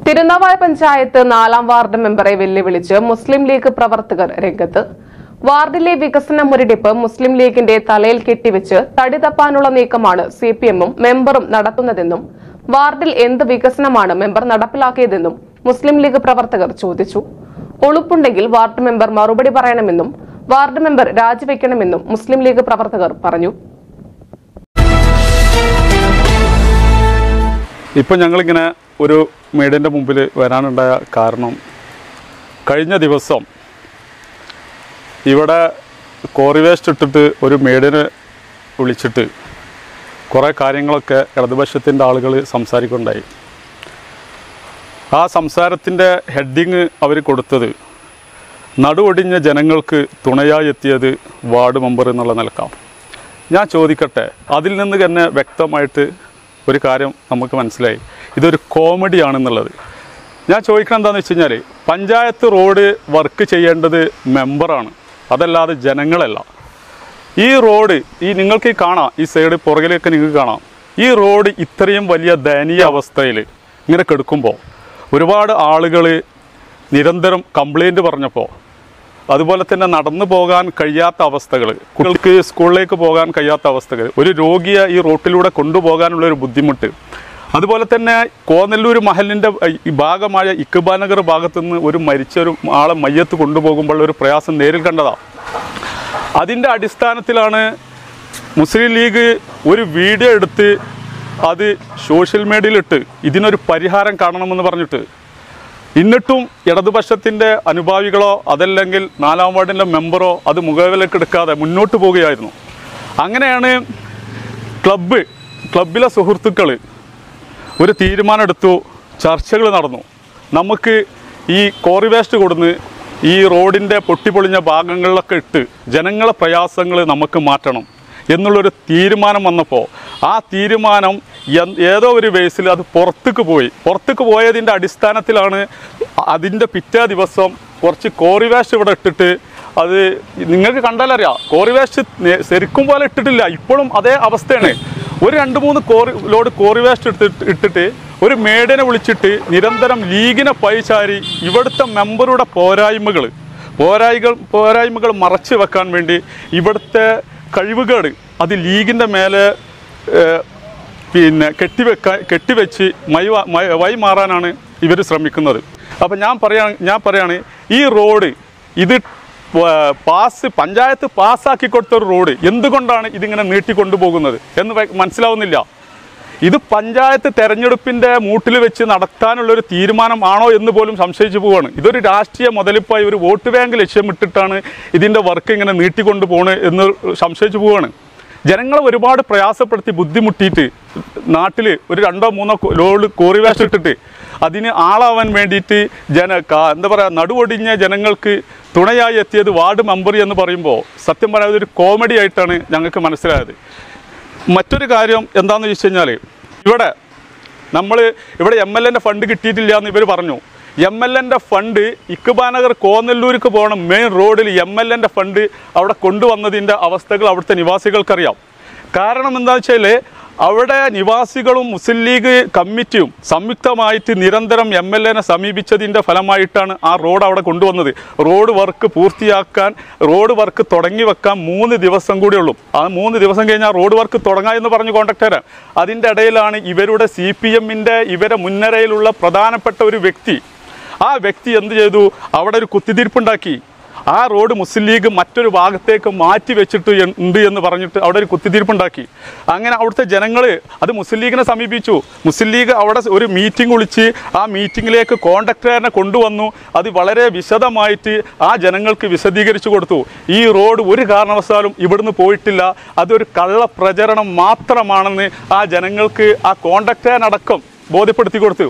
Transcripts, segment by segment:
തിരുനാവായ പഞ്ചായത്ത് നാലാം വാർഡ് മെമ്പറെ വെല്ലുവിളിച്ച് മുസ്ലിം ലീഗ് പ്രവർത്തകർ രംഗത്ത് വാർഡിലെ വികസന മുരടിപ്പ് മുസ്ലിം ലീഗിന്റെ തലയിൽ കെട്ടിവെച്ച് തടി തപ്പാനുള്ള നീക്കമാണ് സി പി എമ്മും മെമ്പറും നടത്തുന്നതെന്നും വാർഡിൽ എന്ത് വികസനമാണ് മെമ്പർ നടപ്പിലാക്കിയതെന്നും മുസ്ലിം ലീഗ് പ്രവർത്തകർ ചോദിച്ചു ഒളുപ്പുണ്ടെങ്കിൽ വാർഡ് മെമ്പർ മറുപടി പറയണമെന്നും വാർഡ് മെമ്പർ രാജിവെക്കണമെന്നും മുസ്ലിം ലീഗ് പ്രവർത്തകർ പറഞ്ഞു ഇപ്പം ഞങ്ങളിങ്ങനെ ഒരു മീഡിയൻ്റെ മുമ്പിൽ വരാനുണ്ടായ കാരണം കഴിഞ്ഞ ദിവസം ഇവിടെ കോറി വേസ്റ്റ് ഇട്ടിട്ട് ഒരു മേഡിനെ വിളിച്ചിട്ട് കുറേ കാര്യങ്ങളൊക്കെ ഇടതുപക്ഷത്തിൻ്റെ ആളുകൾ സംസാരിക്കുന്നുണ്ടായി ആ സംസാരത്തിൻ്റെ ഹെഡിങ് അവർ കൊടുത്തത് നടുവൊടിഞ്ഞ ജനങ്ങൾക്ക് തുണയായി എത്തിയത് വാർഡ് മെമ്പർ എന്നുള്ള നിലക്കാം ഞാൻ ചോദിക്കട്ടെ അതിൽ നിന്ന് തന്നെ വ്യക്തമായിട്ട് ഒരു കാര്യം നമുക്ക് മനസ്സിലായി ഇതൊരു കോമഡിയാണെന്നുള്ളത് ഞാൻ ചോദിക്കണം എന്താണെന്ന് വെച്ച് കഴിഞ്ഞാൽ പഞ്ചായത്ത് റോഡ് വർക്ക് ചെയ്യേണ്ടത് മെമ്പറാണ് അതല്ലാതെ ജനങ്ങളല്ല ഈ റോഡ് ഈ നിങ്ങൾക്ക് ഈ കാണാം ഈ സൈഡ് പുറകിലേക്ക് നിങ്ങൾക്ക് കാണാം ഈ റോഡ് ഇത്രയും വലിയ ദയനീയ അവസ്ഥയിൽ ഇങ്ങനെ കെടുക്കുമ്പോൾ ഒരുപാട് ആളുകൾ നിരന്തരം കംപ്ലൈൻറ്റ് പറഞ്ഞപ്പോൾ അതുപോലെ തന്നെ നടന്നു പോകാൻ കഴിയാത്ത അവസ്ഥകൾ കുട്ടികൾക്ക് സ്കൂളിലേക്ക് പോകാൻ കഴിയാത്ത അവസ്ഥകൾ ഒരു രോഗിയെ ഈ റോട്ടിലൂടെ കൊണ്ടുപോകാനുള്ള ഒരു ബുദ്ധിമുട്ട് അതുപോലെ തന്നെ കോന്നല്ലൂർ മഹലിൻ്റെ ഈ ഭാഗമായ ഇക്ബാനഗർ ഭാഗത്തു നിന്ന് ഒരു മരിച്ച ഒരു ആളെ മയ്യത്ത് കൊണ്ടുപോകുമ്പോൾ ഒരു പ്രയാസം നേരിൽ കണ്ടതാണ് അതിൻ്റെ അടിസ്ഥാനത്തിലാണ് മുസ്ലിം ലീഗ് ഒരു വീഡിയോ എടുത്ത് അത് സോഷ്യൽ മീഡിയയിലിട്ട് ഇതിനൊരു പരിഹാരം കാണണമെന്ന് പറഞ്ഞിട്ട് എന്നിട്ടും ഇടതുപക്ഷത്തിൻ്റെ അനുഭാവികളോ അതല്ലെങ്കിൽ നാലാം വാർഡിൻ്റെ മെമ്പറോ അത് മുഖവിലേക്ക് എടുക്കാതെ മുന്നോട്ട് പോവുകയായിരുന്നു അങ്ങനെയാണ് ക്ലബ്ബ് ക്ലബിലെ സുഹൃത്തുക്കൾ ഒരു തീരുമാനമെടുത്തു ചർച്ചകൾ നടന്നു നമുക്ക് ഈ കോറി വേസ്റ്റ് കൊടുന്ന് ഈ റോഡിൻ്റെ പൊട്ടിപ്പൊളിഞ്ഞ ഭാഗങ്ങളിലൊക്കെ ഇട്ട് ജനങ്ങളെ പ്രയാസങ്ങൾ നമുക്ക് മാറ്റണം എന്നുള്ളൊരു തീരുമാനം വന്നപ്പോൾ ആ തീരുമാനം എൻ- ഏതോ ഒരു ബേസിൽ അത് പുറത്തേക്ക് പോയി പുറത്തേക്ക് പോയതിൻ്റെ അടിസ്ഥാനത്തിലാണ് അതിൻ്റെ പിറ്റേ ദിവസം കുറച്ച് കോറി വേസ്റ്റ് ഇവിടെ ഇട്ടിട്ട് അത് നിങ്ങൾക്ക് കണ്ടാലറിയാം കോറി വേസ്റ്റ് നേ- ശരിക്കും പോലെ ഇട്ടിട്ടില്ല ഇപ്പോഴും അതേ അവസ്ഥയാണ് ഒരു രണ്ട് മൂന്ന് കോറി ലോഡ് കോറി വേസ്റ്റ് എടുത്തിട്ട് ഇട്ടിട്ട് ഒരു മേഡിനെ വിളിച്ചിട്ട് നിരന്തരം ലീഗിനെ പൈചാരി ഇവിടുത്തെ മെമ്പറുടെ പോരായ്മകൾ പോരായികൾ പോരായ്മകൾ മറച്ചു വെക്കാൻ വേണ്ടി ഇവിടുത്തെ കഴിവുകേട് അത് ലീഗിൻ്റെ മേലെ ഏഹ്, പിന്നെ കെട്ടിവെക്കാൻ കെട്ടിവെച്ച് മൈ വാ- മൈ- വഴി മാറാനാണ് ഇവർ ശ്രമിക്കുന്നത് അപ്പം ഞാൻ പറയാ ഞാൻ പറയാണ് ഈ റോഡ് ഇത് വ- പാസ് പഞ്ചായത്ത് പാസ്സാക്കി കൊടുത്ത ഒരു റോഡ് എന്തുകൊണ്ടാണ് ഇതിങ്ങനെ നീട്ടിക്കൊണ്ടുപോകുന്നത് എന്ന് വ- മനസ്സിലാവുന്നില്ല ഇത് പഞ്ചായത്ത് തെരഞ്ഞെടുപ്പിന്റെ മൂട്ടിൽ വെച്ച് നടത്താനുള്ളൊരു തീരുമാനമാണോ എന്ന് പോലും സംശയിച്ചു പോവാണ് ഇതൊരു രാഷ്ട്രീയ മുതലിപ്പായി ഒരു വോട്ട് ബാങ്ക് ലക്ഷ്യമിട്ടിട്ടാണ് ഇതിന്റെ വർക്ക് ഇങ്ങനെ നീട്ടിക്കൊണ്ടു പോണ് എന്ന് സംശയിച്ചു പോവാണ് ജനങ്ങളെ ഒരുപാട് പ്രയാസപ്പെടുത്തി ബുദ്ധിമുട്ടിയിട്ട് നാട്ടിൽ ഒരു രണ്ടോ മൂന്നോ കോ- ലോഡ് കോറി വേസ്റ്റ് ഇട്ടിട്ട് അതിന് ആളാവാൻ വേണ്ടിയിട്ട് ജന കാ- എന്താ പറയുക നടുവൊടിഞ്ഞ ജനങ്ങൾക്ക് തുണയായി എത്തിയത് വാർഡ് മെമ്പർ എന്ന് പറയുമ്പോൾ സത്യം പറയാതെ ഒരു കോമഡി ആയിട്ടാണ് ഞങ്ങൾക്ക് മനസ്സിലായത് മറ്റൊരു കാര്യം എന്താണെന്ന് ചോദിച്ചു കഴിഞ്ഞാൽ ഇവിടെ നമ്മൾ ഇവിടെ എം എൽ എൻ്റെ ഫണ്ട് കിട്ടിയിട്ടില്ല എന്ന് ഇവർ പറഞ്ഞു എം എൽ എൻ്റെ ഫണ്ട് ഇക്കുബാനഗർ കോന്നല്ലൂർക്ക് പോകണം മെയിൻ റോഡിൽ എം എൽ എൻ്റെ ഫണ്ട് അവിടെ കൊണ്ടുവന്നതിൻ്റെ അവസ്ഥകൾ അവിടുത്തെ നിവാസികൾക്കറിയാം കാരണം എന്താണെന്ന് വെച്ചാൽ അവിടെ നിവാസികളും മുസ്ലിം ലീഗ് കമ്മിറ്റിയും സംയുക്തമായിട്ട് നിരന്തരം എം എൽ എനെ സമീപിച്ചതിൻ്റെ ഫലമായിട്ടാണ് ആ റോഡ് അവിടെ കൊണ്ടുവന്നത് റോഡ് വർക്ക് പൂർത്തിയാക്കാൻ റോഡ് വർക്ക് തുടങ്ങി വെക്കാൻ മൂന്ന് ദിവസം കൂടി ഉള്ളൂ ആ മൂന്ന് ദിവസം കഴിഞ്ഞാൽ റോഡ് വർക്ക് തുടങ്ങാം എന്ന് പറഞ്ഞു കോൺട്രാക്ടർ അതിൻ്റെ ഇടയിലാണ് ഇവരുടെ സി പി എമ്മിൻ്റെ ഇവരെ മുൻനിരയിലുള്ള പ്രധാനപ്പെട്ട ഒരു വ്യക്തി ആ വ്യക്തി എന്ത് ചെയ്തു അവിടെ ഒരു കുത്തിത്തിരിപ്പുണ്ടാക്കി ആ റോഡ് മുസ്ലിം ലീഗ് മറ്റൊരു ഭാഗത്തേക്ക് മാറ്റി വെച്ചിട്ട് എൻ- ഉണ്ട് എന്ന് പറഞ്ഞിട്ട് അവിടെ ഒരു കുത്തിത്തിരിപ്പുണ്ടാക്കി അങ്ങനെ അവിടുത്തെ ജനങ്ങൾ അത് മുസ്ലിം ലീഗിനെ സമീപിച്ചു മുസ്ലിം ലീഗ് അവിടെ ഒരു മീറ്റിംഗ് വിളിച്ച് ആ മീറ്റിങ്ങിലേക്ക് കോൺട്രാക്ടറിനെ കൊണ്ടുവന്നു അത് വളരെ വിശദമായിട്ട് ആ ജനങ്ങൾക്ക് വിശദീകരിച്ചു കൊടുത്തു ഈ റോഡ് ഒരു കാരണവശാലും ഇവിടുന്ന് പോയിട്ടില്ല അതൊരു കള്ള പ്രചരണം മാത്രമാണെന്ന് ആ ജനങ്ങൾക്ക് ആ കോൺട്രാക്ടറിനടക്കം ബോധ്യപ്പെടുത്തി കൊടുത്തു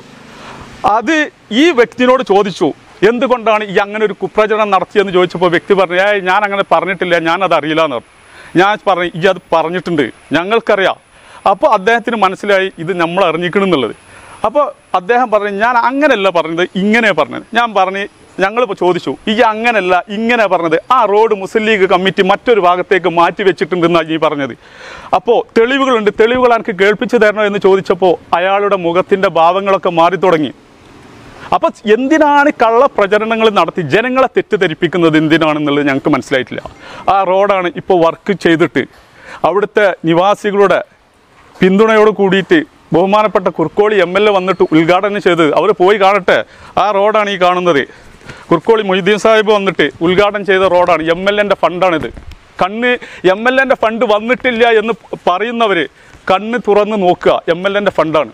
അത് ഈ വ്യക്തിനോട് ചോദിച്ചു എന്തുകൊണ്ടാണ് ഈ അങ്ങനെ ഒരു കുപ്രചരണം നടത്തിയെന്ന് ചോദിച്ചപ്പോൾ വ്യക്തി പറഞ്ഞു ഏയ് ഞാൻ അങ്ങനെ പറഞ്ഞിട്ടില്ല ഞാൻ അത് അറിയില്ല എന്ന് പറഞ്ഞു ഞാൻ പറഞ്ഞു ഈ അത് പറഞ്ഞിട്ടുണ്ട് ഞങ്ങൾക്കറിയാം അപ്പോൾ അദ്ദേഹത്തിന് മനസ്സിലായി ഇത് നമ്മൾ അറിഞ്ഞിക്കണമെന്നുള്ളത് അപ്പോൾ അദ്ദേഹം പറഞ്ഞു ഞാൻ അങ്ങനെയല്ല പറഞ്ഞത് ഇങ്ങനെ പറഞ്ഞത് ഞാൻ പറഞ്ഞ് ഞങ്ങളിപ്പോൾ ചോദിച്ചു ഈ അങ്ങനല്ല ഇങ്ങനെ പറഞ്ഞത് ആ റോഡ് മുസ്ലിം ലീഗ് കമ്മിറ്റി മറ്റൊരു ഭാഗത്തേക്ക് മാറ്റി വെച്ചിട്ടുണ്ടെന്നാണ് ഈ പറഞ്ഞത് അപ്പോൾ തെളിവുകളുണ്ട് തെളിവുകൾ എനിക്ക് കേൾപ്പിച്ചു തരണോ എന്ന് ചോദിച്ചപ്പോൾ അയാളുടെ മുഖത്തിൻ്റെ ഭാവങ്ങളൊക്കെ മാറി തുടങ്ങി അപ്പോൾ എന്തിനാണ് കള്ള പ്രചരണങ്ങൾ നടത്തി ജനങ്ങളെ തെറ്റിദ്ധരിപ്പിക്കുന്നത് എന്തിനാണെന്നുള്ളത് ഞങ്ങൾക്ക് മനസ്സിലായിട്ടില്ല ആ റോഡാണ് ഇപ്പോൾ വർക്ക് ചെയ്തിട്ട് അവിടുത്തെ നിവാസികളുടെ പിന്തുണയോട് കൂടിയിട്ട് ബഹുമാനപ്പെട്ട കുർക്കോളി എം എൽ എ വന്നിട്ട് ഉദ്ഘാടനം ചെയ്തത് അവർ പോയി കാണട്ടെ ആ റോഡാണ് ഈ കാണുന്നത് കുർക്കോളി മൊയ്തീൻ സാഹിബ് വന്നിട്ട് ഉദ്ഘാടനം ചെയ്ത റോഡാണ് എം എൽ എൻ്റെ ഫണ്ടാണിത് കണ്ണ് എം എൽ എൻ്റെ ഫണ്ട് വന്നിട്ടില്ല എന്ന് പറയുന്നവർ കണ്ണ് തുറന്ന് നോക്കുക എം എൽ എൻ്റെ ഫണ്ടാണ്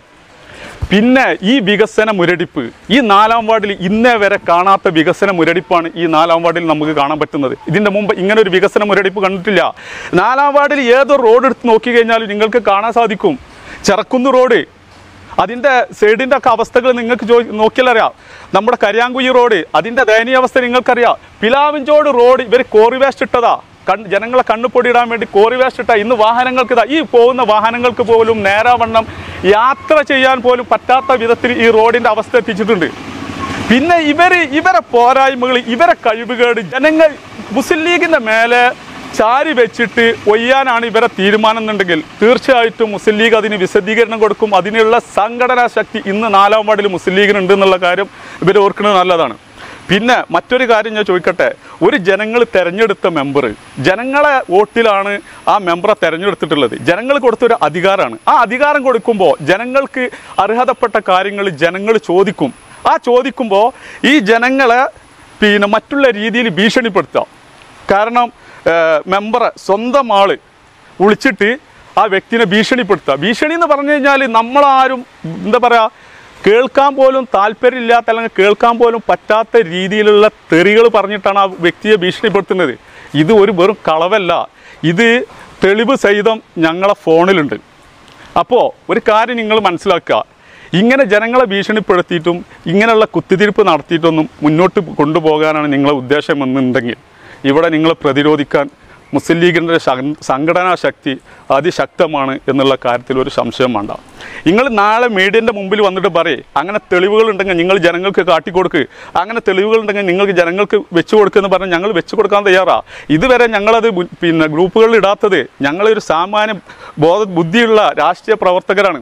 പിന്നെ ഈ വികസന മുരടിപ്പ് ഈ നാലാം വാർഡിൽ ഇന്നേ വരെ കാണാത്ത വികസന മുരടിപ്പാണ് ഈ നാലാം വാർഡിൽ നമുക്ക് കാണാൻ പറ്റുന്നത് ഇതിൻ്റെ മുമ്പ് ഇങ്ങനെ ഒരു വികസന മുരടിപ്പ് കണ്ടിട്ടില്ല നാലാം വാർഡിൽ ഏതൊരു റോഡ് എടുത്ത് നോക്കി കഴിഞ്ഞാലും നിങ്ങൾക്ക് കാണാൻ സാധിക്കും ചെറക്കുന്ന് റോഡ് അതിൻ്റെ സൈഡിൻ്റെ ഒക്കെ അവസ്ഥകൾ നിങ്ങൾക്ക് ചോ നോക്കിയാൽ അറിയാം നമ്മുടെ കരിയാങ്കുയി റോഡ് അതിൻ്റെ ദയനീയാവസ്ഥ നിങ്ങൾക്കറിയാം പിലാവിഞ്ചോട് റോഡ് ഇവർ കോറി വേസ്റ്റ് ഇട്ടതാ കൺ ജനങ്ങളെ കണ്ണു പൊടിയിടാൻ വേണ്ടി കോറി വേസ്റ്റ് ഇട്ട ഇന്ന് വാഹനങ്ങൾക്ക് ഇതാ ഈ പോകുന്ന വാഹനങ്ങൾക്ക് പോലും നേരാവണ്ണം യാത്ര ചെയ്യാൻ പോലും പറ്റാത്ത വിധത്തിൽ ഈ റോഡിൻ്റെ അവസ്ഥ എത്തിച്ചിട്ടുണ്ട് പിന്നെ ഇവർ ഇവരെ പോരായ്മകൾ ഇവരെ കഴിവുകേട് ജനങ്ങൾ മുസ്ലിം ലീഗിൻ്റെ മേലെ ചാരി വെച്ചിട്ട് ഒയ്യാനാണ് ഇവരെ തീരുമാനം എന്നുണ്ടെങ്കിൽ തീർച്ചയായിട്ടും മുസ്ലിം ലീഗ് അതിന് വിശദീകരണം കൊടുക്കും അതിനുള്ള സംഘടനാ ശക്തി ഇന്ന് നാലാം വാർഡിൽ മുസ്ലിം ലീഗിനുണ്ട് എന്നുള്ള കാര്യം ഇവർ ഓർക്കുന്നത് നല്ലതാണ് പിന്നെ മറ്റൊരു കാര്യം ഞാൻ ചോദിക്കട്ടെ ഒരു ജനങ്ങൾ തിരഞ്ഞെടുത്ത മെമ്പർ ജനങ്ങളെ വോട്ടിലാണ് ആ മെമ്പറെ തിരഞ്ഞെടുത്തിട്ടുള്ളത് ജനങ്ങൾ കൊടുത്തൊരു അധികാരമാണ് ആ അധികാരം കൊടുക്കുമ്പോൾ ജനങ്ങൾക്ക് അർഹതപ്പെട്ട കാര്യങ്ങൾ ജനങ്ങൾ ചോദിക്കും ആ ചോദിക്കുമ്പോൾ ഈ ജനങ്ങളെ പിന്നെ മറ്റുള്ള രീതിയിൽ ഭീഷണിപ്പെടുത്താം കാരണം മെമ്പറെ സ്വന്തം ആള് വിളിച്ചിട്ട് ആ വ്യക്തിനെ ഭീഷണിപ്പെടുത്തുക ഭീഷണി എന്ന് പറഞ്ഞു കഴിഞ്ഞാൽ നമ്മളാരും എന്താ പറയുക കേൾക്കാൻ പോലും താല്പര്യമില്ലാത്ത അല്ലെങ്കിൽ കേൾക്കാൻ പോലും പറ്റാത്ത രീതിയിലുള്ള തെറികൾ പറഞ്ഞിട്ടാണ് ആ വ്യക്തിയെ ഭീഷണിപ്പെടുത്തുന്നത് ഇത് ഒരു വെറും കളവല്ല ഇത് തെളിവ് സഹിതം ഞങ്ങളെ ഫോണിലുണ്ട് അപ്പോൾ ഒരു കാര്യം നിങ്ങൾ മനസ്സിലാക്കുക ഇങ്ങനെ ജനങ്ങളെ ഭീഷണിപ്പെടുത്തിയിട്ടും ഇങ്ങനെയുള്ള കുത്തിത്തിരിപ്പ് നടത്തിയിട്ടൊന്നും മുന്നോട്ട് കൊണ്ടുപോകാനാണ് നിങ്ങളെ ഉദ്ദേശമെന്നുണ്ടെങ്കിൽ ഇവിടെ നിങ്ങളെ പ്രതിരോധിക്കാൻ മുസ്ലിം ലീഗിൻ്റെ ശ- സംഘടനാ ശക്തി അതിശക്തമാണ് എന്നുള്ള കാര്യത്തിൽ ഒരു സംശയം വേണ്ട നിങ്ങൾ നാളെ മീഡിയൻ്റെ മുമ്പിൽ വന്നിട്ട് പറയേ അങ്ങനെ തെളിവുകൾ ഉണ്ടെങ്കിൽ നിങ്ങൾ ജനങ്ങൾക്ക് കാട്ടിക്കൊടുക്ക് അങ്ങനെ തെളിവുകൾ ഉണ്ടെങ്കിൽ നിങ്ങൾക്ക് ജനങ്ങൾക്ക് വെച്ചു കൊടുക്കുമെന്ന് പറഞ്ഞാൽ ഞങ്ങൾ വെച്ചു കൊടുക്കാൻ തയ്യാറാ ഇതുവരെ ഞങ്ങളത് ബു- പിന്നെ ഗ്രൂപ്പുകളിൽ ഇടാത്തത് ഞങ്ങളൊരു സാമാന്യ ബോധ ബുദ്ധിയുള്ള രാഷ്ട്രീയ പ്രവർത്തകരാണ്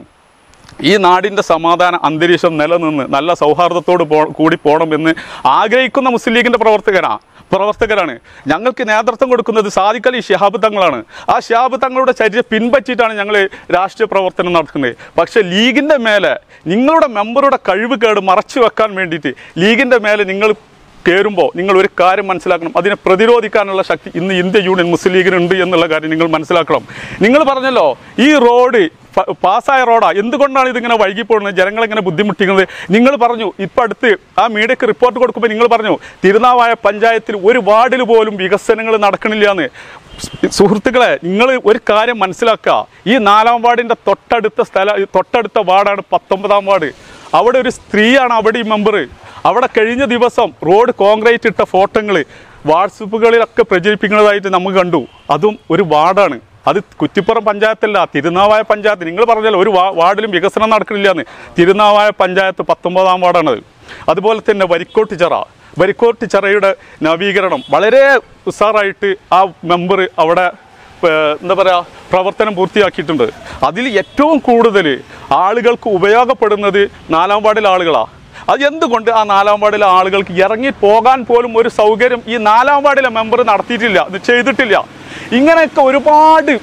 ഈ നാടിൻ്റെ സമാധാന അന്തരീക്ഷം നിലനിന്ന് നല്ല സൗഹാർദ്ദത്തോട് പോ കൂടി പോകണമെന്ന് ആഗ്രഹിക്കുന്ന മുസ്ലിം ലീഗിൻ്റെ പ്രവർത്തകരാണ് പ്രവർത്തകരാണ് ഞങ്ങൾക്ക് നേതൃത്വം കൊടുക്കുന്നത് സാദിഖലി ഷിഹാബ് തങ്ങളാണ് ആ ഷിഹാബ് തങ്ങളുടെ ചര്യ പിൻപറ്റിയിട്ടാണ് ഞങ്ങൾ രാഷ്ട്രീയ പ്രവർത്തനം നടക്കുന്നത് പക്ഷേ ലീഗിൻ്റെ മേലെ നിങ്ങളുടെ മെമ്പറുടെ കഴിവ് കേട് മറച്ചു വെക്കാൻ വേണ്ടിയിട്ട് ലീഗിൻ്റെ മേലെ നിങ്ങൾ കയറുമ്പോൾ നിങ്ങൾ ഒരു കാര്യം മനസ്സിലാക്കണം അതിനെ പ്രതിരോധിക്കാനുള്ള ശക്തി ഇന്ന് ഇന്ത്യ യൂണിയൻ മുസ്ലിം ലീഗിനുണ്ട് എന്നുള്ള കാര്യം നിങ്ങൾ മനസ്സിലാക്കണം നിങ്ങൾ പറഞ്ഞല്ലോ ഈ റോഡ് പ- പാസ്സായ റോഡാ എന്തുകൊണ്ടാണ് ഇതിങ്ങനെ വൈകി പോകുന്നത് ജനങ്ങളിങ്ങനെ ബുദ്ധിമുട്ടിക്കുന്നത് നിങ്ങൾ പറഞ്ഞു ഇപ്പം അടുത്ത് ആ മീഡിയക്ക് റിപ്പോർട്ട് കൊടുക്കുമ്പോൾ നിങ്ങൾ പറഞ്ഞു തിരുനാവായ പഞ്ചായത്തിൽ ഒരു വാർഡിൽ പോലും വികസനങ്ങൾ നടക്കണില്ല എന്ന് സുഹൃത്തുക്കളെ നിങ്ങൾ ഒരു കാര്യം മനസ്സിലാക്കുക ഈ നാലാം വാർഡിൻ്റെ തൊട്ടടുത്ത സ്ഥല തൊട്ടടുത്ത വാർഡാണ് പത്തൊമ്പതാം വാർഡ് അവിടെ ഒരു സ്ത്രീയാണ് അവിടെ ഈ മെമ്പർ അവിടെ കഴിഞ്ഞ ദിവസം റോഡ് കോൺക്രീറ്റ് ഇട്ട ഫോട്ടോകൾ വാട്സപ്പുകളിലൊക്കെ പ്രചരിപ്പിക്കുന്നതായിട്ട് നമുക്ക് കണ്ടു അതും ഒരു വാർഡാണ് അത് കുറ്റിപ്പുറം പഞ്ചായത്തല്ല തിരുനാവായ പഞ്ചായത്ത് നിങ്ങൾ പറഞ്ഞല്ലോ ഒരു വാ- വാർഡിലും വികസനം നടക്കണില്ല എന്ന് തിരുനാവായ പഞ്ചായത്ത് പത്തൊമ്പതാം വാർഡാണത് അതുപോലെ തന്നെ വരിക്കോട്ട് ചിറ വരിക്കോട്ട് ചിറയുടെ നവീകരണം വളരെ ഉഷാറായിട്ട് ആ മെമ്പർ അവിടെ ഏഹ് എന്താ പറയുക പ്രവർത്തനം പൂർത്തിയാക്കിയിട്ടുണ്ട് അതിൽ ഏറ്റവും കൂടുതൽ ആളുകൾക്ക് ഉപയോഗപ്പെടുന്നത് നാലാം വാർഡിലെ ആളുകളാണ് അത് എന്തുകൊണ്ട് ആ നാലാം വാർഡിലെ ആളുകൾക്ക് ഇറങ്ങി പോകാൻ പോലും ഒരു സൗകര്യം ഈ നാലാം വാർഡിലെ മെമ്പർ നടത്തിയിട്ടില്ല ഇത് ചെയ്തിട്ടില്ല ഇങ്ങനെയൊക്കെ ഒരുപാട്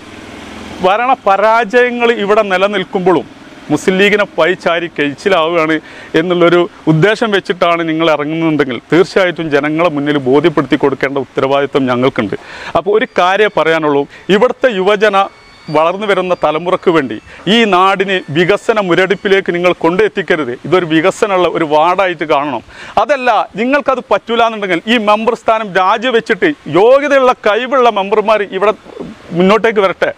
ഭരണ പരാജയങ്ങൾ ഇവിടെ നിലനിൽക്കുമ്പോഴും മുസ്ലിം ലീഗിനെ പൈച്ചാരി കഴിച്ചിലാവുകയാണ് എന്നുള്ളൊരു ഉദ്ദേശം വെച്ചിട്ടാണ് നിങ്ങൾ ഇറങ്ങുന്നുണ്ടെങ്കിൽ തീർച്ചയായിട്ടും ജനങ്ങളെ മുന്നിൽ ബോധ്യപ്പെടുത്തി കൊടുക്കേണ്ട ഉത്തരവാദിത്വം ഞങ്ങൾക്കുണ്ട് അപ്പോൾ ഒരു കാര്യം പറയാനുള്ളൂ ഇവിടുത്തെ യുവജന വളർന്നു വരുന്ന തലമുറക്ക് വേണ്ടി ഈ നാടിന് വികസന മുരടിപ്പിലേക്ക് നിങ്ങൾ കൊണ്ടെത്തിക്കരുത് ഇതൊരു വികസനമുള്ള ഒരു വാർഡായിട്ട് കാണണം അതല്ല നിങ്ങൾക്കത് പറ്റൂല എന്നുണ്ടെങ്കിൽ ഈ മെമ്പർ സ്ഥാനം രാജിവെച്ചിട്ട് യോഗ്യതയുള്ള കഴിവുള്ള മെമ്പർമാർ ഇവിടെ മുന്നോട്ടേക്ക് വരട്ടെ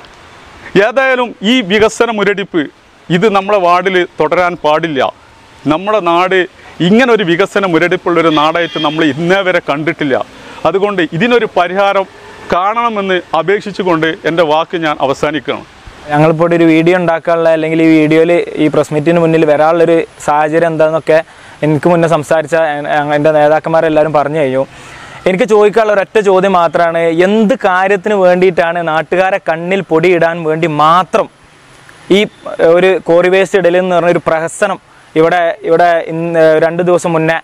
ഏതായാലും ഈ വികസന മുരടിപ്പ് ഇത് നമ്മുടെ വാർഡിൽ തുടരാൻ പാടില്ല നമ്മുടെ നാട് ഇങ്ങനെ ഒരു വികസന മുരടിപ്പുള്ള ഒരു നാടായിട്ട് നമ്മൾ ഇന്നേ വരെ കണ്ടിട്ടില്ല അതുകൊണ്ട് ഇതിനൊരു പരിഹാരം കാണണമെന്ന് അപേക്ഷിച്ചുകൊണ്ട് എൻ്റെ വാക്ക് ഞാൻ അവസാനിക്കുകയാണ് ഞങ്ങളിപ്പോൾ ഇവിടെ ഒരു വീഡിയോ ഉണ്ടാക്കാനുള്ള അല്ലെങ്കിൽ ഈ വീഡിയോയിൽ ഈ പ്രസ് മീറ്റിന് മുന്നിൽ വരാനുള്ളൊരു സാഹചര്യം എന്താണെന്നൊക്കെ എനിക്ക് മുന്നേ സംസാരിച്ച എ- എൻ്റെ നേതാക്കന്മാരെല്ലാവരും പറഞ്ഞു കഴിഞ്ഞു എനിക്ക് ചോദിക്കാനുള്ള ഒരൊറ്റ ചോദ്യം മാത്രമാണ് എന്ത് കാര്യത്തിന് വേണ്ടിയിട്ടാണ് നാട്ടുകാരെ കണ്ണിൽ പൊടിയിടാൻ വേണ്ടി മാത്രം ഈ ഒരു കോറി വേസ്റ്റ് ഇടലെന്ന് പറഞ്ഞ ഒരു പ്രഹസനം ഇവിടെ ഇവിടെ ഇന്ന് രണ്ട് ദിവസം മുന്നേ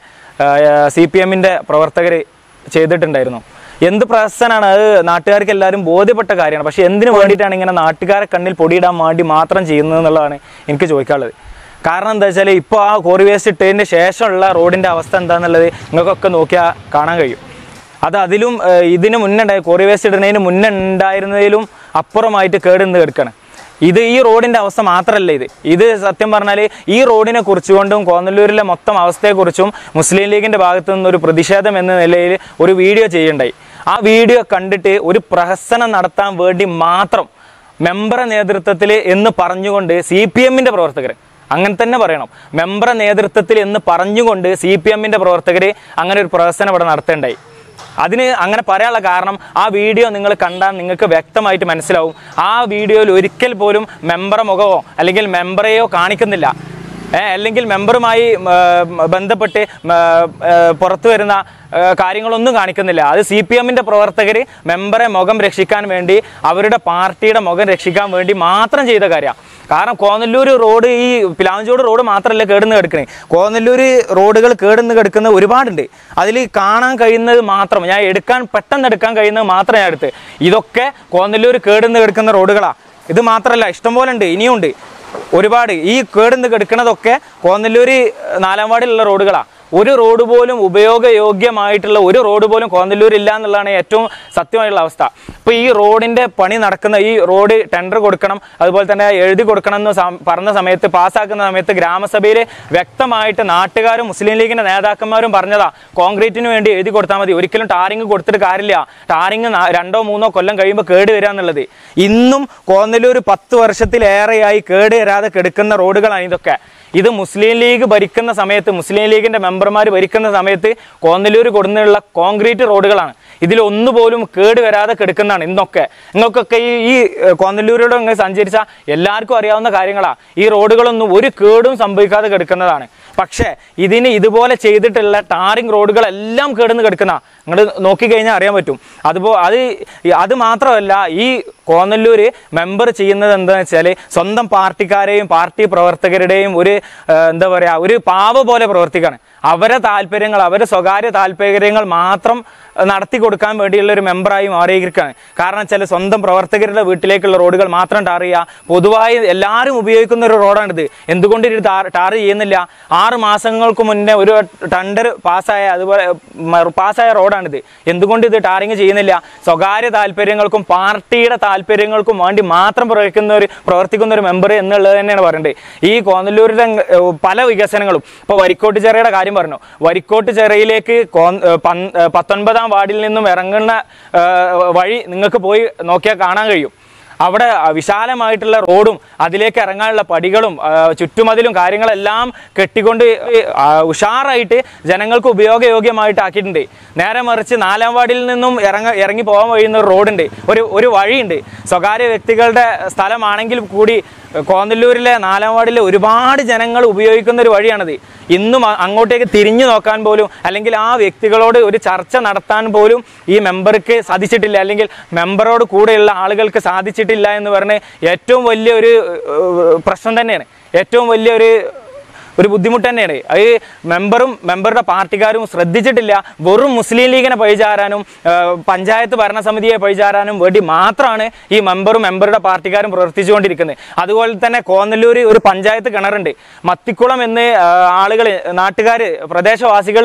സി പി എമ്മിൻ്റെ പ്രവർത്തകർ ചെയ്തിട്ടുണ്ടായിരുന്നു എന്ത് പ്രഹസനാണ് അത് നാട്ടുകാർക്ക് എല്ലാവരും ബോധ്യപ്പെട്ട കാര്യമാണ് പക്ഷെ എന്തിനു വേണ്ടിയിട്ടാണ് ഇങ്ങനെ നാട്ടുകാരെ കണ്ണിൽ പൊടിയിടാൻ വേണ്ടി മാത്രം ചെയ്യുന്നത് എന്നുള്ളതാണ് എനിക്ക് ചോദിക്കാനുള്ളത് കാരണം എന്താ വെച്ചാൽ ഇപ്പോൾ ആ കോറി വേസ്റ്റ് ഇട്ടതിന് ശേഷമുള്ള റോഡിൻ്റെ അവസ്ഥ എന്താണെന്നുള്ളത് നിങ്ങൾക്കൊക്കെ നോക്കിയാൽ കാണാൻ കഴിയും അത് അതിലും ഏഹ്, ഇതിന് മുന്നേ ഉണ്ടായ കോറി വേസ്റ്റ് ഇടുന്നതിന് മുന്നേ ഉണ്ടായിരുന്നതിലും അപ്പുറമായിട്ട് കേടുന്ന് കിടക്കണം ഇത് ഈ റോഡിൻ്റെ അവസ്ഥ മാത്രമല്ല ഇത് ഇത് സത്യം പറഞ്ഞാൽ ഈ റോഡിനെ കുറിച്ചുകൊണ്ടും കോന്നല്ലൂരിലെ മൊത്തം അവസ്ഥയെക്കുറിച്ചും മുസ്ലിം ലീഗിൻ്റെ ഭാഗത്തു നിന്നൊരു പ്രതിഷേധം എന്ന നിലയിൽ ഒരു വീഡിയോ ചെയ്യുണ്ടായി ആ വീഡിയോ കണ്ടിട്ട് ഒരു പ്രഹസനം നടത്താൻ വേണ്ടി മാത്രം മെമ്പറെ നേതൃത്വത്തിൽ എന്ന് പറഞ്ഞുകൊണ്ട് സി പി എമ്മിൻ്റെ പ്രവർത്തകർ അങ്ങനെ തന്നെ പറയണം മെമ്പറെ നേതൃത്വത്തിൽ എന്ന് പറഞ്ഞുകൊണ്ട് സി പി എമ്മിൻ്റെ പ്രവർത്തകർ അങ്ങനെ ഒരു പ്രഹസനം ഇവിടെ നടത്തേണ്ടായി അതിന് അങ്ങനെ പറയാനുള്ള കാരണം ആ വീഡിയോ നിങ്ങൾ കണ്ടാൽ നിങ്ങൾക്ക് വ്യക്തമായിട്ട് മനസ്സിലാവും ആ വീഡിയോയിൽ ഒരിക്കൽ പോലും മെമ്പറെ മുഖമോ അല്ലെങ്കിൽ മെമ്പറെയോ കാണിക്കുന്നില്ല ഏ, അല്ലെങ്കിൽ മെമ്പറുമായി ആ, ബന്ധപ്പെട്ട് ആ, ആ, പുറത്തു വരുന്ന ആ, കാര്യങ്ങളൊന്നും കാണിക്കുന്നില്ല അത് സി പി എമ്മിൻ്റെ പ്രവർത്തകർ മെമ്പറെ മുഖം രക്ഷിക്കാൻ വേണ്ടി അവരുടെ പാർട്ടിയുടെ മുഖം രക്ഷിക്കാൻ വേണ്ടി മാത്രം ചെയ്ത കാര്യമാണ് കാരണം കോന്നല്ലൂർ റോഡ് ഈ പിലാഞ്ചോട് റോഡ് മാത്രമല്ല കേടുന്ന് കിടക്കണേ കോന്നല്ലൂർ റോഡുകൾ കേടുന്ന് കിടക്കുന്ന ഒരുപാടുണ്ട് അതിൽ കാണാൻ കഴിയുന്നത് മാത്രം ഞാൻ എടുക്കാൻ പെട്ടെന്ന് എടുക്കാൻ കഴിയുന്നത് മാത്രം ഞാൻ എടുത്ത് ഇതൊക്കെ കോന്നല്ലൂർ കേടുന്ന് കിടക്കുന്ന റോഡുകളാണ് ഇത് മാത്രമല്ല ഇഷ്ടംപോലെ ഉണ്ട് ഇനിയും ഉണ്ട് ഒരുപാട് ഈ കേടുന്ന് കിടക്കുന്നതൊക്കെ കോന്നല്ലൂർ നാലാം വാർഡിലുള്ള റോഡുകളാണ് ഒരു റോഡ് പോലും ഉപയോഗയോഗ്യമായിട്ടുള്ള ഒരു റോഡ് പോലും കോന്നല്ലൂർ ഇല്ല എന്നുള്ളതാണ് ഏറ്റവും സത്യമായിട്ടുള്ള അവസ്ഥ ഇപ്പോൾ ഈ റോഡിന്റെ പണി നടക്കുന്ന ഈ റോഡ് ടെൻഡർ കൊടുക്കണം അതുപോലെ തന്നെ എഴുതി കൊടുക്കണം എന്ന് സം- പറഞ്ഞ സമയത്ത് പാസ്സാക്കുന്ന സമയത്ത് ഗ്രാമസഭയിൽ വ്യക്തമായിട്ട് നാട്ടുകാരും മുസ്ലിം ലീഗിന്റെ നേതാക്കന്മാരും പറഞ്ഞതാ കോൺക്രീറ്റിന് വേണ്ടി എഴുതി കൊടുത്താൽ മതി ഒരിക്കലും ടാറിങ് കൊടുത്തിട്ട് കാര്യമില്ല ടാറിങ് നാ- രണ്ടോ മൂന്നോ കൊല്ലം കഴിയുമ്പോൾ കേട് വരിക എന്നുള്ളത് ഇന്നും കോന്നല്ലൂർ പത്ത് വർഷത്തിലേറെയായി കേട് വരാതെ കെടുക്കുന്ന റോഡുകളാണ് ഇതൊക്കെ ഇത് മുസ്ലിം ലീഗ് ഭരിക്കുന്ന സമയത്ത് മുസ്ലിം ലീഗിന്റെ മെമ്പർമാർ ഭരിക്കുന്ന സമയത്ത് കോന്നല്ലൂർ കൊടുന്നുള്ള കോൺക്രീറ്റ് റോഡുകളാണ് ഇതിൽ ഒന്നുപോലും കേട് വരാതെ കിടക്കുന്നതാണ് ഇന്നൊക്കെ നിങ്ങൾക്കൊക്കെ ഈ ഈ ഏഹ്, കോന്നല്ലൂരിലൂടെ ഇങ്ങനെ സഞ്ചരിച്ച എല്ലാവർക്കും അറിയാവുന്ന കാര്യങ്ങളാണ് ഈ റോഡുകളൊന്നും ഒരു കേടും സംഭവിക്കാതെ കിടക്കുന്നതാണ് പക്ഷേ ഇതിന് ഇതുപോലെ ചെയ്തിട്ടുള്ള ടാറിങ് റോഡുകളെല്ലാം കേടുന്ന് കിടക്കുന്ന നിങ്ങൾ നോക്കിക്കഴിഞ്ഞാൽ അറിയാൻ പറ്റും അതുപോ അത് ഈ- അത് മാത്രമല്ല ഈ കോന്നല്ലൂര് മെമ്പർ ചെയ്യുന്നത് എന്താണെന്ന് വെച്ചാൽ സ്വന്തം പാർട്ടിക്കാരെയും പാർട്ടി പ്രവർത്തകരുടെയും ഒരു ആ, എന്താ പറയുക ഒരു പാവ പോലെ പ്രവർത്തിക്കുകയാണ് അവരെ താല്പര്യങ്ങൾ അവരെ സ്വകാര്യ താല്പര്യങ്ങൾ മാത്രം ആ, നടത്തി കൊടുക്കാൻ വേണ്ടിയുള്ള ഒരു മെമ്പറായി മാറിയിരിക്കുകയാണ് കാരണം വെച്ചാൽ സ്വന്തം പ്രവർത്തകരുടെ വീട്ടിലേക്കുള്ള റോഡുകൾ മാത്രം ടാർ ചെയ്യുക പൊതുവായി എല്ലാവരും ഉപയോഗിക്കുന്ന ഒരു റോഡാണിത് എന്തുകൊണ്ട് ഇത് ടാർ ടാർ ചെയ്യുന്നില്ല ആറ് മാസങ്ങൾക്ക് മുന്നേ ഒരു ടെൻഡർ പാസ്സായ അതുപോലെ മ- പാസ്സായ റോഡാണിത് എന്തുകൊണ്ട് ഇത് ടാറിങ് ചെയ്യുന്നില്ല സ്വകാര്യ താല്പര്യങ്ങൾക്കും പാർട്ടിയുടെ താല്പര്യങ്ങൾക്കും വേണ്ടി മാത്രം പ്രവർത്തിക്കുന്ന ഒരു പ്രവർത്തിക്കുന്ന ഒരു മെമ്പർ എന്നുള്ളത് തന്നെയാണ് പറയേണ്ടത് ഈ കോന്നല്ലൂരിലെ ഏഹ്, പല വികസനങ്ങളും ഇപ്പോൾ വരിക്കോട്ട് ചെറയുടെ കാര്യം പറഞ്ഞു വരിക്കോട്ട് ചെറയിലേക്ക് കോൻ ഏഹ്, പൻ- ഏഹ്, പത്തൊൻപതാം വാർഡിൽ നിന്നും ഇറങ്ങുന്ന ഏഹ്, വഴി നിങ്ങൾക്ക് പോയി നോക്കിയാൽ കാണാൻ കഴിയും അവിടെ വിശാലമായിട്ടുള്ള റോഡും അതിലേക്ക് ഇറങ്ങാനുള്ള പടികളും ആ, ചുറ്റുമതിലും കാര്യങ്ങളെല്ലാം കെട്ടിക്കൊണ്ട് ആ, ഉഷാറായിട്ട് ജനങ്ങൾക്ക് ഉപയോഗയോഗ്യമായിട്ട് ആക്കിയിട്ടുണ്ട് നേരെ മറിച്ച് നാലാം വാർഡിൽ നിന്നും ഇറങ്ങ ഇറങ്ങി പോകാൻ കഴിയുന്ന ഒരു റോഡുണ്ട് ഒരു ഒരു വഴിയുണ്ട് സ്വകാര്യ വ്യക്തികളുടെ സ്ഥലമാണെങ്കിൽ കൂടി കോന്നല്ലൂരിലെ നാലാം വാർഡിലെ ഒരുപാട് ജനങ്ങൾ ഉപയോഗിക്കുന്ന ഒരു വഴിയാണിത് ഇന്നും അ- അങ്ങോട്ടേക്ക് തിരിഞ്ഞു നോക്കാൻ പോലും അല്ലെങ്കിൽ ആ വ്യക്തികളോട് ഒരു ചർച്ച നടത്താൻ പോലും ഈ മെമ്പർക്ക് സാധിച്ചിട്ടില്ല അല്ലെങ്കിൽ മെമ്പറോട് കൂടെയുള്ള ആളുകൾക്ക് സാധിച്ചിട്ടില്ല എന്ന് പറഞ്ഞ് ഏറ്റവും വലിയ ഒരു ഏഹ്, പ്രശ്നം തന്നെയാണ് ഏറ്റവും വലിയൊരു ഒരു ബുദ്ധിമുട്ട് തന്നെയാണ് അത് മെമ്പറും മെമ്പറുടെ പാർട്ടിക്കാരും ശ്രദ്ധിച്ചിട്ടില്ല വെറും മുസ്ലിം ലീഗിനെ പഴിചാരാനും ആ, പഞ്ചായത്ത് ഭരണസമിതിയെ പഴിചാരാനും വേണ്ടി മാത്രമാണ് ഈ മെമ്പറും മെമ്പറുടെ പാർട്ടിക്കാരും പ്രവർത്തിച്ചുകൊണ്ടിരിക്കുന്നത് അതുപോലെ തന്നെ കോന്നല്ലൂർ ഒരു പഞ്ചായത്ത് കിണറുണ്ട് മത്തിക്കുളം എന്ന് ആളുകൾ നാട്ടുകാർ പ്രദേശവാസികൾ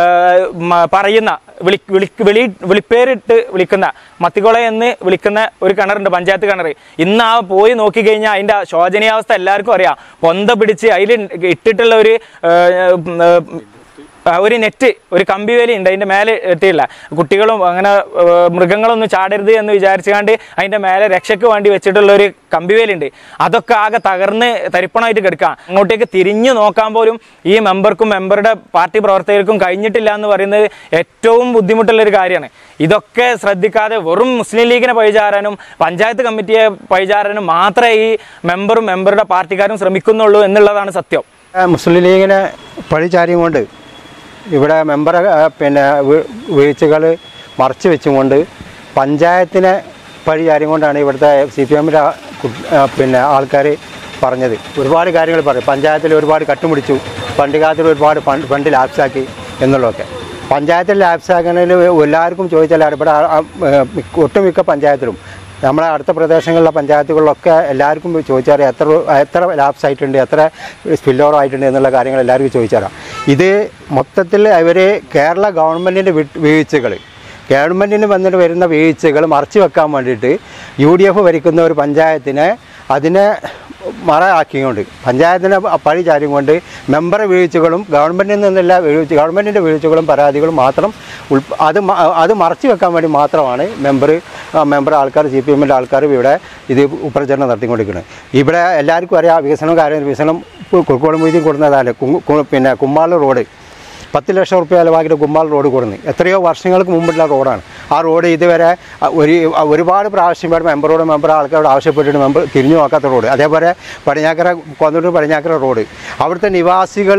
പറയുന്ന വിളി വിളി വിളി വിളിപ്പേരിട്ട് വിളിക്കുന്ന മത്തിക്കുളം എന്ന് വിളിക്കുന്ന ഒരു കിണറുണ്ട് പഞ്ചായത്ത് കിണർ ഇന്ന് ആ പോയി നോക്കിക്കഴിഞ്ഞാൽ അതിൻ്റെ ശോചനീയാവസ്ഥ എല്ലാവർക്കും അറിയാം പൊന്ത പിടിച്ച് അതിൽ ഇട്ടിട്ടുള്ള ഒരു ആ, ഉം, ആ, ആ, ഒരു നെറ്റ് ഒരു കമ്പി വേലി ഉണ്ട് അതിൻ്റെ മേലെ എത്തിയില്ല കുട്ടികളും അങ്ങനെ ആ, മൃഗങ്ങളൊന്നും ചാടരുത് എന്ന് വിചാരിച്ചുകൊണ്ട് അതിൻ്റെ മേലെ രക്ഷയ്ക്ക് വേണ്ടി വെച്ചിട്ടുള്ള ഒരു കമ്പി വേലുണ്ട് അതൊക്കെ ആകെ തകർന്ന് തരിപ്പണമായിട്ട് കിടക്കാം അങ്ങോട്ടേക്ക് തിരിഞ്ഞു നോക്കാൻ പോലും ഈ മെമ്പർക്കും മെമ്പറുടെ പാർട്ടി പ്രവർത്തകർക്കും കഴിഞ്ഞിട്ടില്ല എന്ന് പറയുന്നത് ഏറ്റവും ബുദ്ധിമുട്ടുള്ള ഒരു കാര്യമാണ് ഇതൊക്കെ ശ്രദ്ധിക്കാതെ വെറും മുസ്ലിം ലീഗിനെ പഴിചാരാനും പഞ്ചായത്ത് കമ്മിറ്റിയെ പഴിചാരാനും മാത്രമേ ഈ മെമ്പറും മെമ്പറുടെ പാർട്ടിക്കാരും ശ്രമിക്കുന്നുള്ളൂ എന്നുള്ളതാണ് സത്യം മുസ്ലിം ലീഗിനെ പഴിചാരിയും കൊണ്ട് ഇവിടെ മെമ്പറെ ആ, പിന്നെ വീഴ്ചകൾ മറച്ചു വെച്ചുകൊണ്ട് പഞ്ചായത്തിനെ പഴിചാരിയും കൊണ്ടാണ് ഇവിടുത്തെ സി പി എമ്മിൻ്റെ പിന്നെ ആൾക്കാർ പറഞ്ഞത് ഒരുപാട് കാര്യങ്ങൾ പറയും പഞ്ചായത്തിൽ ഒരുപാട് കട്ടുമുടിച്ചു പണ്ടികാലത്തിൽ ഒരുപാട് ഫണ്ട് ഫണ്ട് ലാപ്സാക്കി എന്നുള്ളതൊക്കെ പഞ്ചായത്തിൽ ലാപ്സാക്കുന്നതിൽ എല്ലാവർക്കും ചോദിച്ചാൽ ഇവിടെ ആ- ആ, ഏ, മിക്ക- ഒട്ടുമിക്ക പഞ്ചായത്തിലും നമ്മളെ അടുത്ത പ്രദേശങ്ങളിലെ പഞ്ചായത്തുകളിലൊക്കെ എല്ലാവർക്കും ചോദിച്ചാൽ എത്ര എത്ര ലാപ്സ് ആയിട്ടുണ്ട് എത്ര സ്പില്ലോർ ആയിട്ടുണ്ട് എന്നുള്ള കാര്യങ്ങൾ എല്ലാവർക്കും ചോദിച്ചാറാം ഇത് മൊത്തത്തിൽ അവർ കേരള ഗവൺമെൻറ്റിൻ്റെ വീഴ്ചകൾ ഗവൺമെൻറ്റിന് വന്നിട്ട് വരുന്ന വീഴ്ചകൾ മറച്ചു വെക്കാൻ വേണ്ടിയിട്ട് യു ഡി എഫ് ഭരിക്കുന്ന ഒരു പഞ്ചായത്തിനെ അതിനെ മറയാക്കിക്കൊണ്ട് പഞ്ചായത്തിനെ പഴി ചാരി കൊണ്ട് മെമ്പർ വീഴ്ചകളും ഗവൺമെൻറ്റിൽ നിന്നുള്ള വീഴ്ച ഗവൺമെൻറ്റിൻ്റെ വീഴ്ചകളും പരാതികളും മാത്രം ഉൾ അത് മ- അത് മറച്ചു വെക്കാൻ വേണ്ടി മാത്രമാണ് മെമ്പർ മെമ്പർ ആൾക്കാർ സി പി എമ്മിൻ്റെ ആൾക്കാർ ഇവിടെ ഇത് പ്രചരണം നടത്തിക്കൊണ്ടിരിക്കുന്നത് ഇവിടെ എല്ലാവർക്കും അറിയാം വികസനം കാര്യം വികസനം കുറുക്കോട് മൊയ്തീൻ കൊടുക്കുന്നതാണ് കു- കു- പിന്നെ കുമ്മാള റോഡ് പത്ത് ലക്ഷം റുപ്യ ചിലവാക്കിയിട്ട് കുമ്മാൾ റോഡ് കൊടുന്നു എത്രയോ വർഷങ്ങൾക്ക് മുമ്പുള്ള റോഡാണ് ആ റോഡ് ഇതുവരെ അ, ഒരു ഒരുപാട് പ്രാവശ്യം ഇവിടെ മെമ്പറോട് മെമ്പർ ആൾക്കാരോട് ആവശ്യപ്പെട്ടിട്ട് മെമ്പർ തിരിഞ്ഞു നോക്കാത്ത റോഡ് അതേപോലെ പടിഞ്ഞാക്കര കൊന്നൂർ പടിഞ്ഞാക്കര റോഡ് അവിടുത്തെ നിവാസികൾ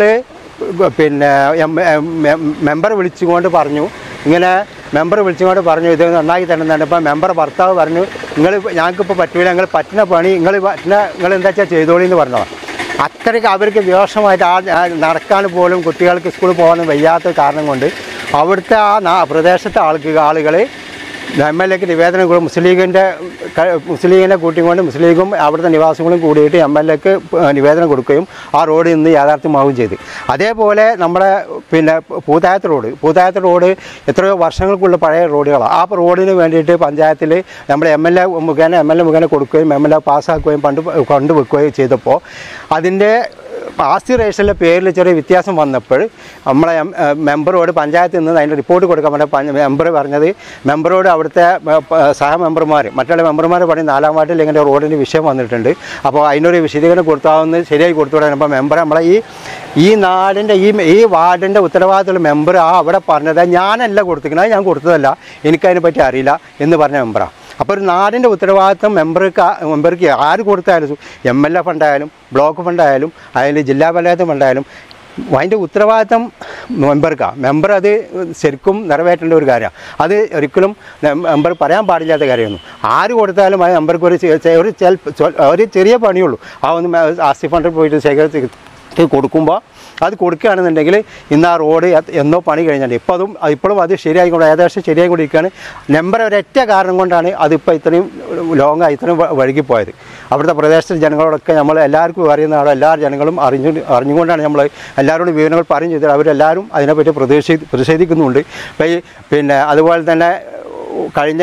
പിന്നെ എം- എം- മെ- മെമ്പർ വിളിച്ചുകൊണ്ട് പറഞ്ഞു ഇങ്ങനെ മെമ്പർ വിളിച്ചുകൊണ്ട് പറഞ്ഞു ഇത് നന്നായി തരുന്നുണ്ട് ഇപ്പം മെമ്പർ ഭർത്താവ് പറഞ്ഞു നിങ്ങൾ ഞങ്ങൾക്കിപ്പോൾ പറ്റൂല നിങ്ങൾ പറ്റുന്ന പണി നിങ്ങൾ പറ്റുന്ന നിങ്ങൾ എന്താ വെച്ചാൽ ചെയ്തോളി എന്ന് പറഞ്ഞതാണ് അത്രയ്ക്ക് അവർക്ക് ദോഷമായിട്ട് ആ ആ നടക്കാൻ പോലും കുട്ടികൾക്ക് സ്കൂളിൽ പോകാൻ വയ്യാത്ത കാരണം കൊണ്ട് അവിടുത്തെ ആ നാ- പ്രദേശത്തെ ആൾക്ക് ആളുകൾ എം എൽ എക്ക് നിവേദനം കൊടുക്കും മുസ്ലിം ലീഗിൻ്റെ ക- മുസ്ലിം ലീഗിനെ കൂട്ടിക്കൊണ്ട് മുസ്ലിം ലീഗും അവിടുത്തെ നിവാസികളും കൂടിയിട്ട് എം എൽ എക്ക് നിവേദനം കൊടുക്കുകയും ആ റോഡ് ഇന്ന് യാഥാർത്ഥ്യമാവുകയും ചെയ്തു അതേപോലെ നമ്മുടെ പിന്നെ പൂതായത്ത് റോഡ് പൂതായത്ത് റോഡ് എത്രയോ വർഷങ്ങൾക്കുള്ള പഴയ റോഡുകളാണ് ആ റോഡിന് വേണ്ടിയിട്ട് പഞ്ചായത്തിൽ നമ്മുടെ എം എൽ എ മുഖേന എം എൽ എ മുഖേന കൊടുക്കുകയും എം എൽ എ പാസ്സാക്കുകയും പണ്ട് കൊണ്ടുവെക്കുകയും ചെയ്തപ്പോൾ അതിൻ്റെ ആസ്തി രജിസ്റ്ററിലെ പേരിൽ ചെറിയ വ്യത്യാസം വന്നപ്പോൾ നമ്മളെ എം- ഏ, മെമ്പറോട് പഞ്ചായത്തിൽ നിന്ന് അതിൻ്റെ റിപ്പോർട്ട് കൊടുക്കാൻ പറഞ്ഞ പഞ്ച- മെമ്പർ പറഞ്ഞത് മെമ്പറോട് അവിടുത്തെ ഏ, പ- സഹ മെമ്പർമാർ മറ്റുള്ള മെമ്പർമാർ പറഞ്ഞ് നാലാം വാർഡിൽ ഇങ്ങനെ റോഡിൻ്റെ വിഷയം വന്നിട്ടുണ്ട് അപ്പോൾ അതിനൊരു വിശദീകരണം കൊടുത്താവുന്ന ശരിയായി കൊടുത്തുവിടാൻ അപ്പോൾ മെമ്പർ നമ്മളെ ഈ ഈ നാടിൻ്റെ ഈ ഈ വാർഡിൻ്റെ ഉത്തരവാദിത്തമുള്ള മെമ്പർ ആ അവിടെ പറഞ്ഞത് ഞാനല്ല കൊടുത്തിരിക്കുന്നത് ഞാൻ കൊടുത്തതല്ല എനിക്കതിനെ പറ്റി അറിയില്ല എന്ന് പറഞ്ഞ മെമ്പറാണ് അപ്പോൾ ഒരു നാടിൻ്റെ ഉത്തരവാദിത്തം മെമ്പർക്ക് ആ- മെമ്പർക്ക് ആര് കൊടുത്താലും എം എൽ എ ഫണ്ടായാലും ബ്ലോക്ക് ഫണ്ടായാലും അതിൽ ജില്ലാ പഞ്ചായത്ത് ഫണ്ടായാലും അതിൻ്റെ ഉത്തരവാദിത്തം മെമ്പർക്കാണ് മെമ്പർ അത് ശരിക്കും നിറവേറ്റേണ്ട ഒരു കാര്യമാണ് അത് ഒരിക്കലും മെമ്പർ പറയാൻ പാടില്ലാത്ത കാര്യമൊന്നും ആര് കൊടുത്താലും അത് മെമ്പർക്ക് ഒരു ചെ- ചെ- ഒരു ചെൽ- ചൊ- ഒരു ചെറിയ പണിയുള്ളൂ ആ ഒന്ന് മെ- ആസ്തി ഫണ്ടിൽ പോയിട്ട് ശേഖരിച്ച് കൊടുക്കുമ്പോൾ അത് കൊടുക്കുകയാണെന്നുണ്ടെങ്കിൽ ഇന്ന് ആ റോഡ് എ- എന്നോ പണി കഴിഞ്ഞിട്ടുണ്ട് ഇപ്പോൾ അതും ഇപ്പോഴും അത് ശരിയായിക്കൊണ്ട് ഏകദേശം ശരിയായിക്കൊണ്ടിരിക്കുകയാണ് നമ്പർ ഒരൊറ്റ കാരണം കൊണ്ടാണ് അതിപ്പോൾ ഇത്രയും ലോങ്ങായി ഇത്രയും വ- വഴുകിപ്പോയത് അവിടുത്തെ പ്രദേശത്തെ ജനങ്ങളോടൊക്കെ നമ്മൾ എല്ലാവർക്കും അറിയുന്ന ആളോ എല്ലാ ജനങ്ങളും അറിഞ്ഞു അറിഞ്ഞുകൊണ്ടാണ് നമ്മൾ എല്ലാവരോടും വിവരങ്ങൾ പറയും ചെയ്തത് അവരെല്ലാവരും അതിനെപ്പറ്റി പ്രതിഷേധി പ്രതിഷേധിക്കുന്നുണ്ട് അപ്പോൾ ഈ പിന്നെ അതുപോലെ തന്നെ കഴിഞ്ഞ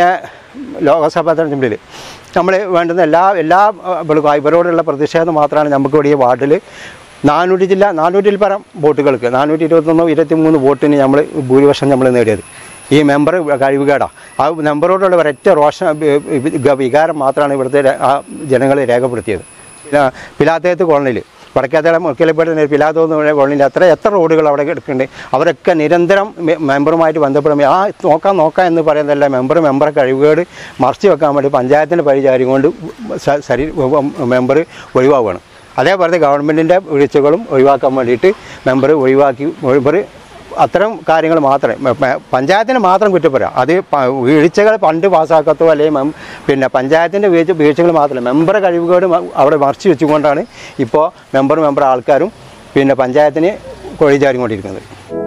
ലോകസഭാ തെരഞ്ഞെടുപ്പിൽ നമ്മൾ വേണ്ടുന്ന എല്ലാ എല്ലാ ഇവർക്ക് ഇവരോടുള്ള പ്രതിഷേധം മാത്രമാണ് നമുക്ക് ഇവിടെ ഈ വാർഡിൽ നാനൂറ്റി ജില്ല നാനൂറ്റിൽ പരം വോട്ടുകൾക്ക് നാനൂറ്റി ഇരുപത്തൊന്ന് ഇരുപത്തി മൂന്ന് വോട്ടിന് നമ്മൾ ഭൂരിപക്ഷം നമ്മൾ നേടിയത് ഈ മെമ്പർ കഴിവുകേടാ ആ മെമ്പറോടുള്ള ഒരൊറ്റ രോഷ വി- വികാരം മാത്രമാണ് ഇവിടുത്തെ ര- ആ ജനങ്ങൾ രേഖപ്പെടുത്തിയത് പിന്നെ പിലാത്തയത്ത് കോളനിയിൽ വടക്കേത്തല മുക്കിലപ്പേട്ട പിലാത്തോ എന്ന് പറയുന്ന കോളനിയിൽ അത്ര എത്ര റോഡുകൾ അവിടെ എടുക്കുന്നുണ്ട് അവരൊക്കെ നിരന്തരം മെ- മെമ്പറുമായിട്ട് ബന്ധപ്പെടും ആ നോക്കാം നോക്കാം എന്ന് പറയുന്നതല്ല മെമ്പർ മെമ്പറെ കഴിവുകേട് മറച്ചു വെക്കാൻ വേണ്ടി പഞ്ചായത്തിൻ്റെ പരിചാരം കൊണ്ട് സ- ശരീ മെമ്പർ ഒഴിവാവുകയാണ് അതേപോലെ ഗവൺമെൻറ്റിൻ്റെ വീഴ്ചകളും ഒഴിവാക്കാൻ വേണ്ടിയിട്ട് മെമ്പർ ഒഴിവാക്കി മെമ്പർ അത്തരം കാര്യങ്ങൾ മാത്രമേ മ- മ- പഞ്ചായത്തിന് മാത്രം കുറ്റപ്പെടുക അത് പ- വീഴ്ചകൾ പണ്ട് പാസ്സാക്കത്തോ അല്ലെങ്കിൽ മem- പിന്നെ പഞ്ചായത്തിൻ്റെ വീഴ്ച വീഴ്ചകൾ മാത്രമല്ല മെമ്പറെ കഴിവുകേട് മ- അവിടെ മറച്ചു വെച്ചുകൊണ്ടാണ് ഇപ്പോൾ മെമ്പർ മെമ്പർ ആൾക്കാരും പിന്നെ പഞ്ചായത്തിന് കൊഴിചാരി കൊണ്ടിരിക്കുന്നത്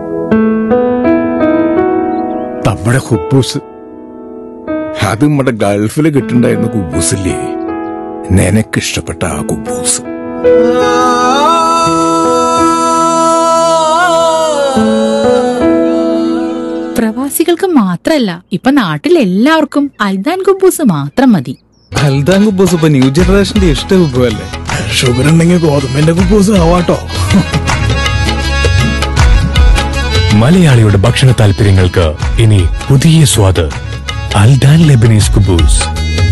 നമ്മുടെ കുബൂസ് അത് നമ്മുടെ ഗൾഫിൽ കിട്ടുണ്ടായിരുന്ന കുബൂസില്ലേ നിനക്കിഷ്ടപ്പെട്ട ആ കുബൂസ് പ്രവാസികൾക്ക് മാത്രല്ല ഇപ്പൊ നാട്ടിൽ എല്ലാവർക്കും അൽദാൻ കുബൂസ് മാത്രം മതി ഹൽദാൻ കുബൂസ് ഇപ്പൊ ന്യൂ ജനറേഷന്റെ ഇഷ്ട കുബുവല്ലേ ഷുഗർ ഉണ്ടെങ്കിൽ ഗോതമ്പിന്റെ കുബൂസ് ആവാട്ടോ മലയാളിയുടെ ഭക്ഷണ താല്പര്യങ്ങൾക്ക് ഇനി പുതിയ സ്വാദ് അൽദാൻ ലെബനീസ് കുബൂസ്